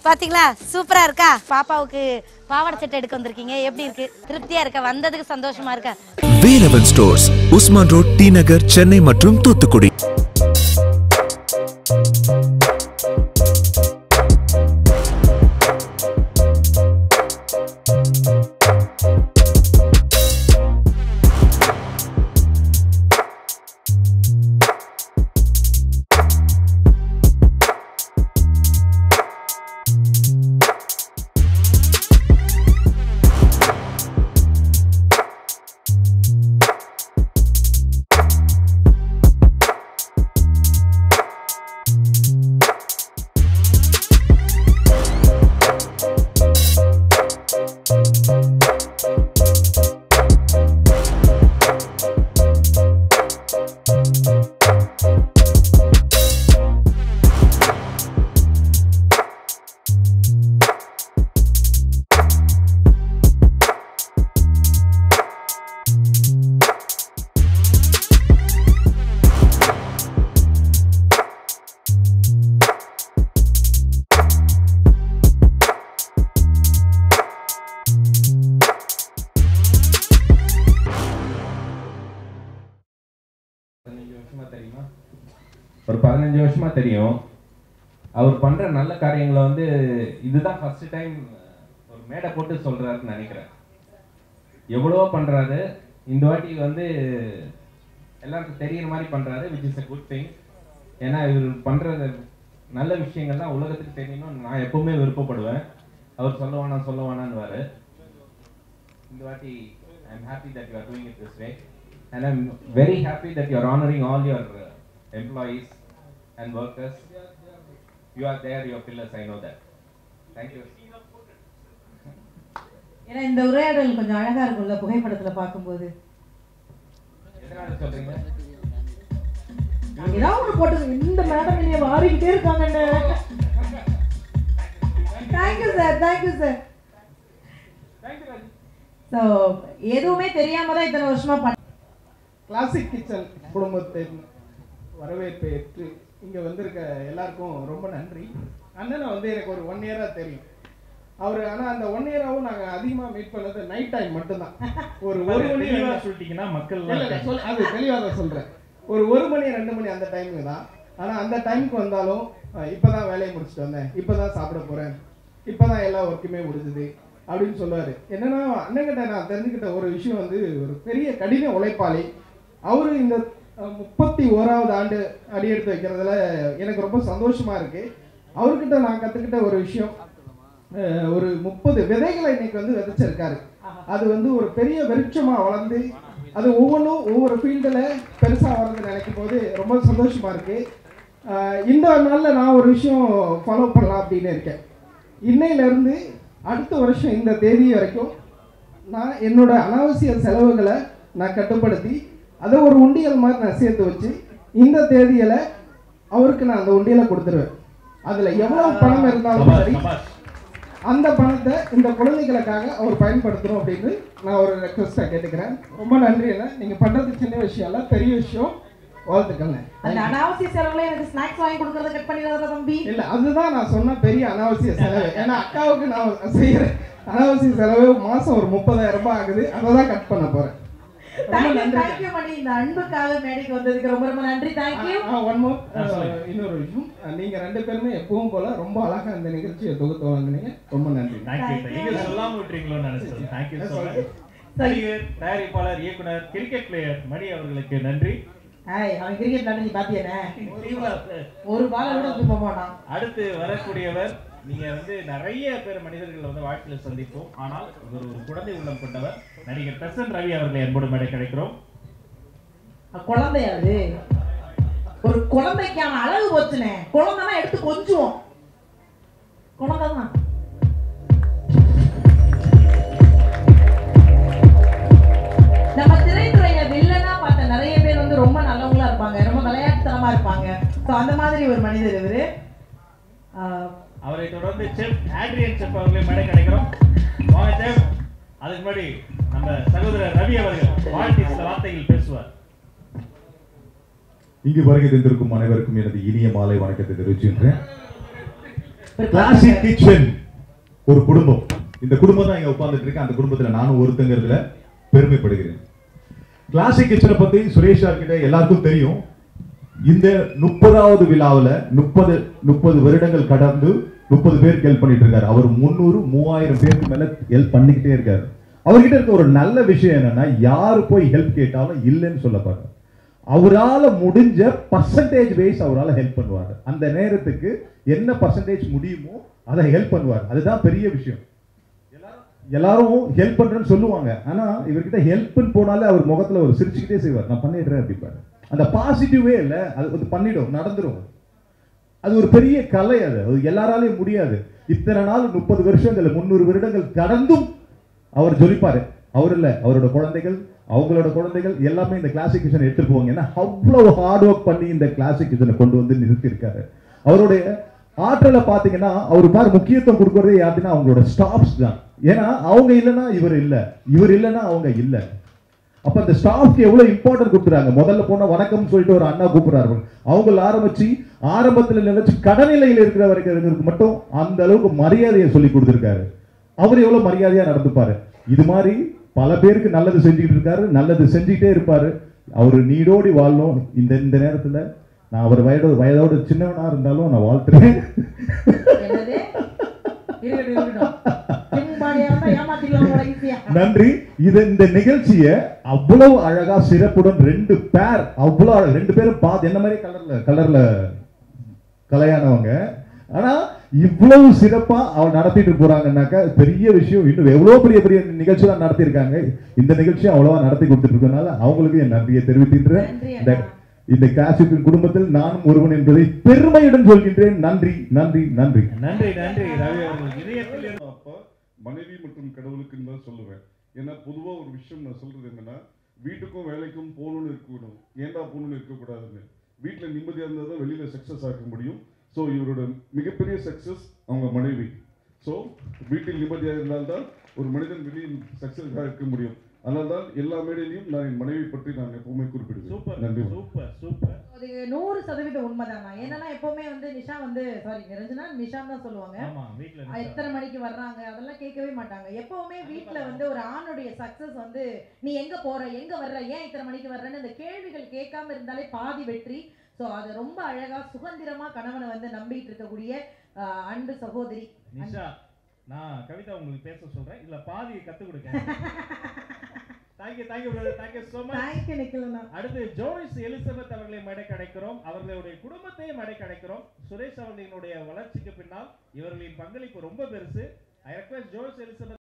பாத்தீங்களா சூப்பரா இருக்கா பாப்பாவுக்கு பாவாடை சட்டை எடுக்க வந்திருக்கீங்க எப்படி இருக்கு திருப்தியா இருக்கா வந்ததுக்கு சந்தோஷமா இருக்கா Velavan stores Usman road T Nagar Chennai மற்றும் தூத்துக்குடி பதினஞ்சு வருஷமா தெரியுமா ஒரு பதினஞ்சு வருஷமா தெரியும் அவர் பண்ற நல்ல காரியங்களை வந்து இதுதான் ஃபர்ஸ்ட் டைம் ஒரு மேடை போட்டு சொல்றாருன்னு நினைக்கிறேன் எவ்வளவோ பண்றாரு இந்த வாட்டி வந்து எல்லாருக்கும் தெரியற மாதிரி பண்றாரு which is a good thing ஏன்னா இவர் பண்ற நல்ல விஷயங்கள் தான் உலகத்துக்கு தெரியணும்னு நான் எப்பவுமே விருப்பப்படுவேன் அவர் சொல்ல வேணாம் சொல்ல வேணான்னு இந்த வாட்டி I am happy that you are doing it this way and I am very happy that you are honouring all your employees and workers you are there your pillars I know that thank you ஏன்னா இந்த உரையாடல் கொஞ்சம் அழகா இருக்கும்ல புகைப்படத்துல பார்க்கும்போது எதனால சொல்றீங்க ஏதாவது ஒண்ணு போட்டு இந்த மேடம் என்னைய வாரிக்கிட்டே இருக்காங்கன்னு thank you sir thank you sir so எதுவுமே தெரியாம தான் இத்தனை வருஷமா பண்ண கிளாசிக் கிச்சன் குடும்பத்தின் வரவேற்பை ஏற்று இங்கே வந்திருக்க எல்லாருக்கும் ரொம்ப நன்றி அண்ணனை வந்து எனக்கு ஒரு ஒன் இயராக தெரியும் அவர் ஆனால் அந்த ஒன் இயராகவும் நாங்கள் அதிகமாக மீட் பண்ணது நைட் டைம் மட்டும்தான் ஒரு ஒரு மணி தெளிவா சொல்லிட்டீங்கன்னா மக்கள் இல்ல, இல்ல, சொல் அது தெளிவாக தான் சொல்கிறேன் ஒரு ஒரு மணி ரெண்டு மணி அந்த டைமுக்கு தான் ஆனால் அந்த டைமுக்கு வந்தாலும் இப்போ தான் வேலையை முடிச்சுட்டு வந்தேன் இப்போ தான் சாப்பிட போகிறேன் இப்போ தான் எல்லா ஒர்க்குமே முடிஞ்சுது அப்படின்னு சொல்லுவார் என்னன்னா அண்ணன்கிட்ட நான் தெரிஞ்சுக்கிட்ட ஒரு விஷயம் வந்து ஒரு பெரிய கடின உழைப்பாளி அவர் இந்த அஹ், முப்பத்தி ஓராவது ஆண்டு அடியெடுத்து வைக்கிறதுல எனக்கு ரொம்ப சந்தோஷமா இருக்கு அவர்கிட்ட நான் கற்றுக்கிட்ட ஒரு விஷயம் அஹ், ஒரு முப்பது விதைகளை இன்னைக்கு வந்து விதைச்சிருக்காரு அது வந்து ஒரு பெரிய விருட்சமா வளர்ந்து அது ஒவ்வொன்றும் ஒவ்வொரு ஃபீல்டில் பெருசாக வர்றது நினைக்கும் போது ரொம்ப சந்தோஷமா இருக்கு அஹ், இந்த நாளில் நான் ஒரு விஷயம் ஃபாலோ பண்ணலாம் அப்படின்னு இருக்கேன் இன்னையிலேருந்து அடுத்த வருஷம் இந்த தேதி வரைக்கும் நான் என்னோட அனாவசிய செலவுகளை நான் கட்டுப்படுத்தி அதை ஒரு உண்டியல் மாதிரி நான் சேர்த்து வச்சு இந்த தேதியில அவருக்கு நான் அந்த உண்டியலை கொடுத்துருவேன் அதில் எவ்வளவு பணம் இருந்தாலும் சரி அந்த பணத்தை இந்த குழந்தைகளுக்காக அவர் பயன்படுத்தணும் அப்படின்னு நான் ஒரு ரெக்வஸ்ட்டாக கேட்டுக்கிறேன் ரொம்ப நன்றி அண்ணா நீங்கள் பண்ணுறது சின்ன விஷயம் இல்லை பெரிய விஷயம் வாழ்த்துக்கண்ணே அந்த அனாவசிய செலவுல எனக்கு ஸ்நாக்ஸ் வாங்கி கொடுக்கறத கட் பண்ணிடாத தம்பி இல்ல அதுதான் நான் சொன்ன பெரிய அனாவசிய செலவு ஏன்னா அக்காவுக்கு நான் செய்யற அனாவசிய செலவு மாசம் ஒரு முப்பதாயிரம் ரூபாய் ஆகுது அதை தான் கட் பண்ண போறேன் ரொம்ப தேங்க்யூ நன்றி தேங்க்யூ மணி இந்த அன்புக்காக மேடைக்கு வந்ததுக்கு ரொம்ப ரொம்ப நன்றி தேங்க்யூ ஒன் மோர் இன்னொரு விஷயம் அஹ், நீங்க ரெண்டு பேருமே எப்பவும் போல ரொம்ப அழகா இந்த நிகழ்ச்சியை தொகுத்து வழங்குனீங்க ரொம்ப நன்றி தேங்க்யூ நீங்க சொல்லாம விட்டுறீங்களோன்னு நினைச்சேன் தேங்க்யூ ஸோ மச் நடிகர் தயாரிப்பாளர் இயக்குனர் கிரிக்கெட் பிளேயர் மணி அவர்களுக்கு நன்றி ஹாய் அவன் கிரிக்கெட் விளையாடி பாத்தியானே ஒரு பால் கூட தூக்க மாட்டான் அடுத்து வரக்கூடியவர் நீங்க வந்து நிறைய பேர் மனிதர்கள் வந்து வாழ்க்கையில் சந்திப்போம் ஆனால் இவர் ஒரு குழந்தை உள்ளம் கொண்டவர் நடிகர் பிரசன் ரவி அவர்களை அன்போடு மேடை கிடைக்கிறோம் அஹ் குழந்தையா அது ஒரு குழந்தைக்கான அழகு போச்சுனே குழந்தைனா எடுத்து கொஞ்சுவோம் குழந்தை தான் நம்ம திரைத்துறையில வில்லனா பார்த்த நிறைய பேர் வந்து ரொம்ப நல்லவங்களா இருப்பாங்க ரொம்ப விளையாட்டுத்தனமா இருப்பாங்க ஸோ அந்த மாதிரி ஒரு மனிதர் இவரு ஆஹ் அவரை தொடர்ந்து செஃப் ஆட்ரியன் செஃப் அவர்களை மேடை கிடைக்கிறோம் வாங்க செஃப் அதுக்கு முன்னாடி நம்ம சகோதரர் ரவி அவர்கள் வாழ்த்தி சில வார்த்தைகள் பேசுவார் இங்கு வருகை தந்திருக்கும் அனைவருக்கும் எனது இனிய மாலை வணக்கத்தை தெரிவிக்கின்றேன் ஒரு கிளாசிக் கிச்சன் ஒரு குடும்பம் இந்த குடும்பம் தான் இங்க உட்கார்ந்துட்டு இருக்கு அந்த குடும்பத்துல நானும் ஒருத்தங்கிறதுல பெருமைப்படுகிறேன் கிளாசிக் கிச்சனை பத்தி சுரேஷ் சார் கிட்ட எல்லாருக்கும் தெரியும் இந்த முப்பதாவது விழாவுல முப்பது முப்பது வருடங்கள் கடந்து முப்பது பேருக்கு ஹெல்ப் பண்ணிட்டு இருக்காரு அவர் முந்நூறு மூவாயிரம் பேருக்கு மேல ஹெல்ப் பண்ணிக்கிட்டே இருக்காரு அவர்கிட்ட இருக்க ஒரு நல்ல விஷயம் என்னன்னா யாரு போய் ஹெல்ப் கேட்டாலும் இல்லைன்னு சொல்லப்பாரு அவரால முடிஞ்ச பர்சன்டேஜ் வைஸ் அவரால ஹெல்ப் பண்ணுவார் அந்த நேரத்துக்கு என்ன பர்சன்டேஜ் முடியுமோ அதை ஹெல்ப் பண்ணுவார் அதுதான் பெரிய விஷயம் எல்லாரும் ஹெல்ப் பண்றேன்னு சொல்லுவாங்க ஆனா இவர்கிட்ட ஹெல்ப்னு போனாலே அவர் முகத்துல ஒரு சிரிச்சுக்கிட்டே செய்வார் நான் பண்ணிடுறேன் அப்படிப்பாரு அந்த பாசிட்டிவே இல்ல அது வந்து பண்ணிடும் நடந்துரும் அது ஒரு பெரிய கலை அது அது எல்லாராலையும் முடியாது இத்தனை நாள் முப்பது வருஷங்கள் முந்நூறு வருடங்கள் கடந்தும் அவர் ஜொலிப்பாரு அவர் இல்ல அவரோட குழந்தைகள் அவங்களோட குழந்தைகள் எல்லாமே இந்த கிளாசிக் கிச்சனை எடுத்துட்டு போவாங்க ஏன்னா அவ்வளவு ஹார்ட் ஒர்க் பண்ணி இந்த கிளாசிக் கிச்சனை கொண்டு வந்து நிறுத்தியிருக்காரு அவருடைய ஆற்றலை பார்த்தீங்கன்னா அவர் பாரு முக்கியத்துவம் கொடுக்கறதே யாருன்னா அவங்களோட ஸ்டாஃப்ஸ் தான் ஏன்னா அவங்க இல்லைன்னா இவர் இல்ல இவர் இல்லைன்னா அவங்க இல்ல அப்ப அந்த ஸ்டாஃப்க்கு எவ்வளவு இம்பார்ட்டன்ட் கொடுக்குறாங்க முதல்ல போனா வணக்கம் சொல்லிட்டு ஒரு அண்ணா கூப்பிடுறாரு அவங்கள ஆரம்பிச்சு ஆரம்பத்துல நினைச்சு கடநிலையில் இருக்கிற வரைக்கும் மட்டும் அந்த அளவுக்கு மரியாதையை சொல்லி கொடுத்திருக்காரு அவர் எவ்வளவு மரியாதையா நடந்துப்பாரு இது மாதிரி பல பேருக்கு நல்லது செஞ்சுக்கிட்டு இருக்காரு நல்லது செஞ்சுக்கிட்டே இருப்பாரு அவர் நீடோடி வாழணும் இந்த இந்த நேரத்துல நான் அவர் வயதோட வயதோட சின்னவனா இருந்தாலும் நான் வாழ்த்துறேன் என்னது இருக்கட்டும் இருக்கட்டும் சிம்பாடியா இருந்தா ஏமாத்திடலாம் போல ஈஸியா நன்றி இது இந்த நிகழ்ச்சிய அவ்வளவு அழகா சிறப்புடன் ரெண்டு பேர் அவ்வளவு அழகா ரெண்டு பேரும் பார்த்து என்ன மாதிரி கலர்ல கலர்ல கலையானவங்க ஆனா இவ்வளவு சிறப்பா அவ நடத்திட்டு போறாங்கன்னாக்கா பெரிய விஷயம் இன்னும் எவ்வளவு பெரிய பெரிய நிகழ்ச்சிலாம் நடத்தியிருக்காங்க இந்த நிகழ்ச்சி அவ்வளவா நடத்தி கொடுத்துட்டு இருக்கனால அவங்களுக்கு என் நன்றியை தெரிவிக்கின்றேன் நன்றி இந்த அண்ணா. இந்த கிளாசிக்கின் குடும்பத்தில் நானும் ஒருவன் என்பதை பெருமையுடன் சொல்கின்றேன் நன்றி நன்றி நன்றி நன்றி நன்றி ரவி அவர்கள் இதயத்தில் அப்பா மனைவி மற்றும் கடவுளுக்குன்னு தான் சொல்லுவேன் ஏன்னா பொதுவாக ஒரு விஷயம் நான் சொல்றது என்னன்னா வீட்டுக்கும் வேலைக்கும் போகணும்னு இருக்கணும் ஏன்டா போகணும்னு இருக்கக்கூடாதுன்னு வீட்டில் நிம்மதியாக இருந்தால் தான் வெளியில் சக்ஸஸ் ஆக்க முடியும் ஸோ இவரோட மிகப்பெரிய சக்ஸஸ் அவங்க மனைவி ஸோ வீட்டில் நிம்மதியாக இருந்தால்தான் ஒரு மனிதன் வெளியில் சக்ஸஸாக இருக்க முடியும் அதனால தான் எல்லா மேடையிலையும் நான் என் மனைவி பற்றி நான் எப்பவுமே குறிப்பிடுவேன் சூப்பர் நன்றி சூப்பர் சூப்பர் அது நூறு சதவீதம் உண்மைதானா என்னன்னா எப்பவுமே வந்து நிஷா வந்து சாரி நிரஞ்சனா நிஷான் தான் சொல்லுவாங்க ஆமா வீட்ல அஹ் எத்தனை மணிக்கு வர்றாங்க அதெல்லாம் கேட்கவே மாட்டாங்க எப்பவுமே வீட்ல வந்து ஒரு ஆணுடைய சக்சஸ் வந்து நீ எங்க போற எங்க வர்ற ஏன் இத்தனை மணிக்கு வர்றன்னு இந்த கேள்விகள் கேட்காம இருந்தாலே பாதி வெற்றி சோ அது ரொம்ப அழகா சுதந்திரமா கணவனை வந்து நம்பிட்டு இருக்கக்கூடிய அஹ், அன்பு சகோதரி நிஷா நான் கவிதா உங்களுக்கு பேச சொல்றேன் இதுல பாதி கத்து கொடுங்க thank you thank you brother thank you so much thank you நிக்கலண்ணா அடுத்து ஜோய்ஸ் எலிசபெத் அவர்களை மடை கிடைக்கிறோம் அவர்களுடைய குடும்பத்தையும் மடை கிடைக்கிறோம் சுரேஷ் அவர்களினுடைய வளர்ச்சிக்கு பின்னால் இவர்களின் பங்களிப்பு ரொம்ப பெருசு ஐ ரெக்வெஸ்ட் ஜோய்ஸ் எலிசபெத்